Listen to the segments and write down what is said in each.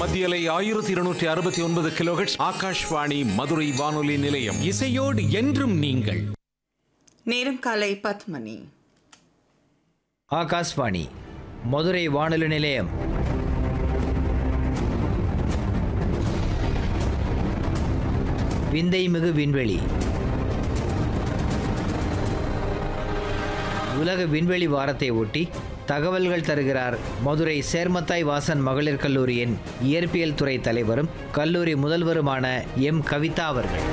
மத்தியலை ஆயிரத்தி இருநூற்றி அறுபத்தி ஒன்பது கிலோஹெட்ஸ் ஆகாஷ்வாணி மதுரை வானொலி நிலையம் இசையோடு என்றும் நீங்கள் நேரம் காலை பத்து மணி ஆகாஷ்வாணி மதுரை வானொலி நிலையம் விந்தை மிகு விண்வெளி உலக விண்வெளி வாரத்தை ஒட்டி தகவல்கள் தருகிறார் மதுரை சேர்மத்தாய் வாசன் மகளிர் கல்லூரியின் இயற்பியல் துறை தலைவரும் கல்லூரி முதல்வருமான எம் கவிதா அவர்கள்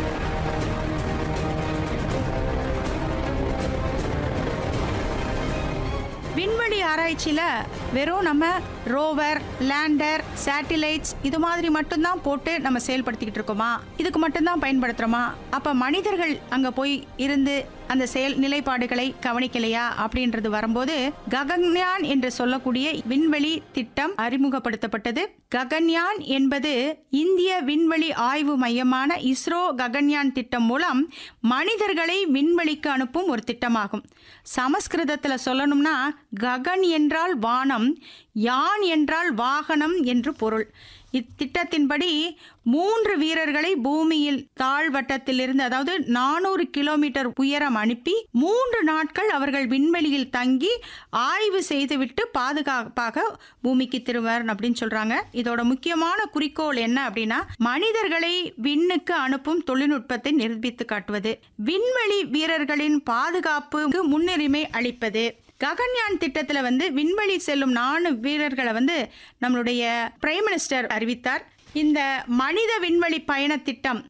விண்வெளி ஆராய்ச்சியில் வெறும் நம்ம ரோவர் லேண்டர் சேட்டிலைட்ஸ் இது மாதிரி மட்டும்தான் போட்டு நம்ம செயல்படுத்திக்கிட்டு இருக்கோமா இதுக்கு மட்டும்தான் பயன்படுத்துகிறோமா அப்போ மனிதர்கள் அங்கே போய் இருந்து அந்த செயல் நிலைப்பாடுகளை கவனிக்கலையா அப்படின்றது வரும்போது ககன்யான் என்று சொல்லக்கூடிய விண்வெளி திட்டம் அறிமுகப்படுத்தப்பட்டது ககன்யான் என்பது இந்திய விண்வெளி ஆய்வு மையமான இஸ்ரோ ககன்யான் திட்டம் மூலம் மனிதர்களை விண்வெளிக்கு அனுப்பும் ஒரு திட்டமாகும் சமஸ்கிருதத்தில் சொல்லணும்னா ககன் என்றால் வானம் யான் என்றால் வாகனம் என்று பொருள் இத்திட்டத்தின்படி மூன்று வீரர்களை பூமியில் தாழ்வட்டத்திலிருந்து அதாவது நானூறு கிலோமீட்டர் உயரம் அனுப்பி மூன்று நாட்கள் அவர்கள் விண்வெளியில் தங்கி ஆய்வு செய்துவிட்டு பாதுகாப்பாக பூமிக்கு திருவர் அப்படின்னு சொல்றாங்க இதோட முக்கியமான குறிக்கோள் என்ன அப்படின்னா மனிதர்களை விண்ணுக்கு அனுப்பும் தொழில்நுட்பத்தை நிரூபித்து காட்டுவது விண்வெளி வீரர்களின் பாதுகாப்புக்கு முன்னுரிமை அளிப்பது ககன்யான் திட்டத்தில் வந்து விண்வெளி செல்லும் நான்கு வீரர்களை வந்து நம்மளுடைய பிரைம் மினிஸ்டர் அறிவித்தார் இந்த மனித விண்வெளி பயண திட்டம்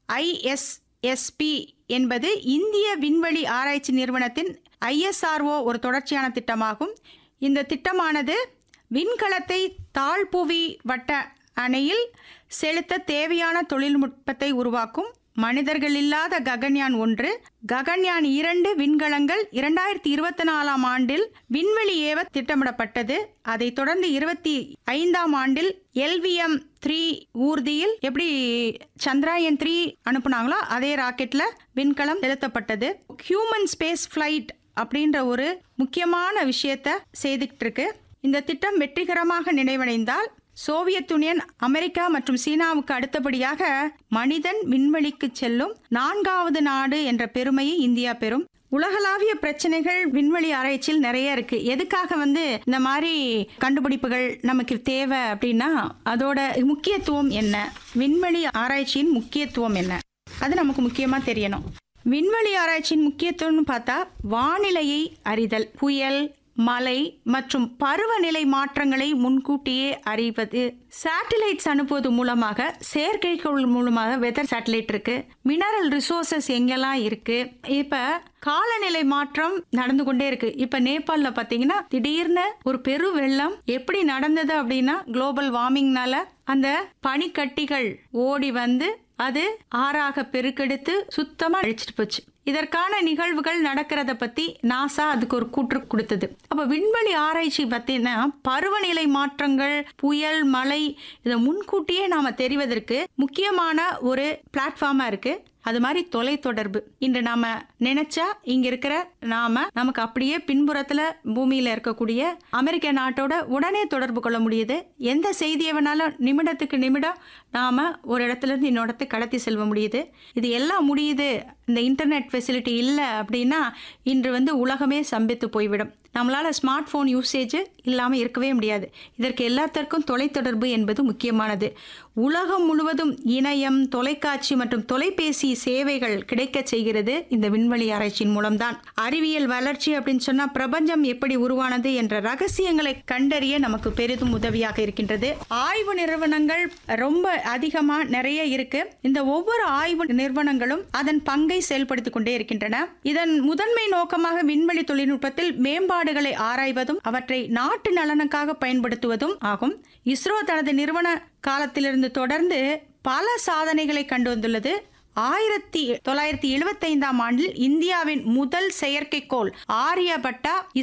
ஐஎஸ்எஸ்பி என்பது இந்திய விண்வெளி ஆராய்ச்சி நிறுவனத்தின் ஐஎஸ்ஆர்ஓ ஒரு தொடர்ச்சியான திட்டமாகும் இந்த திட்டமானது விண்கலத்தை தாழ்புவி வட்ட அணையில் செலுத்த தேவையான தொழில்நுட்பத்தை உருவாக்கும் மனிதர்கள் இல்லாத ககன்யான் ஒன்று ககன்யான் இரண்டு விண்கலங்கள் இரண்டாயிரத்தி இருபத்தி நாலாம் ஆண்டில் விண்வெளி ஏவ திட்டமிடப்பட்டது அதைத் தொடர்ந்து இருபத்தி ஐந்தாம் ஆண்டில் எல்விஎம் த்ரீ ஊர்தியில் எப்படி சந்திராயன் த்ரீ அனுப்புனாங்களோ அதே ராக்கெட்ல விண்கலம் செலுத்தப்பட்டது ஹியூமன் ஸ்பேஸ் ஃபிளைட் அப்படின்ற ஒரு முக்கியமான விஷயத்த செய்துக்கிட்டு இருக்கு இந்த திட்டம் வெற்றிகரமாக நிறைவடைந்தால் சோவியத் யூனியன் அமெரிக்கா மற்றும் சீனாவுக்கு அடுத்தபடியாக மனிதன் விண்வெளிக்கு செல்லும் நான்காவது நாடு என்ற பெருமையை இந்தியா பெறும் உலகளாவிய பிரச்சனைகள் விண்வெளி ஆராய்ச்சியில் நிறைய இருக்கு எதுக்காக வந்து இந்த மாதிரி கண்டுபிடிப்புகள் நமக்கு தேவை அப்படின்னா அதோட முக்கியத்துவம் என்ன விண்வெளி ஆராய்ச்சியின் முக்கியத்துவம் என்ன அது நமக்கு முக்கியமா தெரியணும் விண்வெளி ஆராய்ச்சியின் முக்கியத்துவம்னு பார்த்தா வானிலையை அறிதல் புயல் மழை மற்றும் பருவநிலை மாற்றங்களை முன்கூட்டியே அறிவது சேட்டலைட்ஸ் அனுப்புவது மூலமாக செயற்கைக்கோள் மூலமாக வெதர் சேட்டலைட் இருக்கு மினரல் ரிசோர்சஸ் எங்கெல்லாம் இருக்கு இப்ப காலநிலை மாற்றம் நடந்து கொண்டே இருக்கு இப்ப நேபாளில் பாத்தீங்கன்னா திடீர்னு ஒரு பெரு வெள்ளம் எப்படி நடந்தது அப்படின்னா குளோபல் வார்மிங்னால அந்த பனிக்கட்டிகள் ஓடி வந்து அது ஆறாக பெருக்கெடுத்து சுத்தமா அழிச்சிட்டு போச்சு இதற்கான நிகழ்வுகள் நடக்கிறத பத்தி நாசா அதுக்கு ஒரு கூற்று கொடுத்தது அப்ப விண்வெளி ஆராய்ச்சி பத்தினா பருவநிலை மாற்றங்கள் புயல் மழை இதை முன்கூட்டியே நாம தெரிவதற்கு முக்கியமான ஒரு பிளாட்ஃபார்மா இருக்கு அது மாதிரி தொலைத்தொடர்பு இன்று நாம நினைச்சா இங்க இருக்கிற நாம நமக்கு அப்படியே பின்புறத்துல பூமியில இருக்கக்கூடிய அமெரிக்க நாட்டோட உடனே தொடர்பு கொள்ள முடியுது எந்த செய்தியை வேணாலும் நிமிடத்துக்கு நிமிடம் நாம ஒரு இடத்துல இருந்து இன்னொரு இடத்துக்கு கடத்தி செல்ல முடியுது இது எல்லாம் முடியுது இந்த இன்டர்நெட் ஃபெசிலிட்டி இல்லை அப்படின்னா இன்று வந்து உலகமே சம்பித்து போய்விடும் நம்மளால் ஸ்மார்ட் ஃபோன் யூசேஜ் இல்லாமல் இருக்கவே முடியாது இதற்கு எல்லாத்திற்கும் தொலைத்தொடர்பு என்பது முக்கியமானது உலகம் முழுவதும் இணையம் தொலைக்காட்சி மற்றும் தொலைபேசி சேவைகள் கிடைக்கச் செய்கிறது இந்த விண்வெளி ஆராய்ச்சியின் மூலம்தான் அறிவியல் வளர்ச்சி அப்படின்னு சொன்னால் பிரபஞ்சம் எப்படி உருவானது என்ற ரகசியங்களை கண்டறிய நமக்கு பெரிதும் உதவியாக இருக்கின்றது ஆய்வு நிறுவனங்கள் ரொம்ப அதிகமாக நிறைய இருக்கு இந்த ஒவ்வொரு ஆய்வு நிறுவனங்களும் அதன் பங்கை செயல்படுத்திக் கொண்டே இருக்கின்றன இதன் முதன்மை நோக்கமாக விண்வெளி தொழில்நுட்பத்தில் மேம்பாடுகளை ஆராய்வதும் அவற்றை நாட்டு நலனுக்காக பயன்படுத்துவதும் ஆகும் இஸ்ரோ தனது நிறுவன காலத்திலிருந்து தொடர்ந்து பல சாதனைகளை கண்டு வந்துள்ளது ஆயிரத்தி தொள்ளாயிரத்தி எழுபத்தைந்தாம் ஆண்டில் இந்தியாவின் முதல் செயற்கைக்கோள் ஆரியபட்டா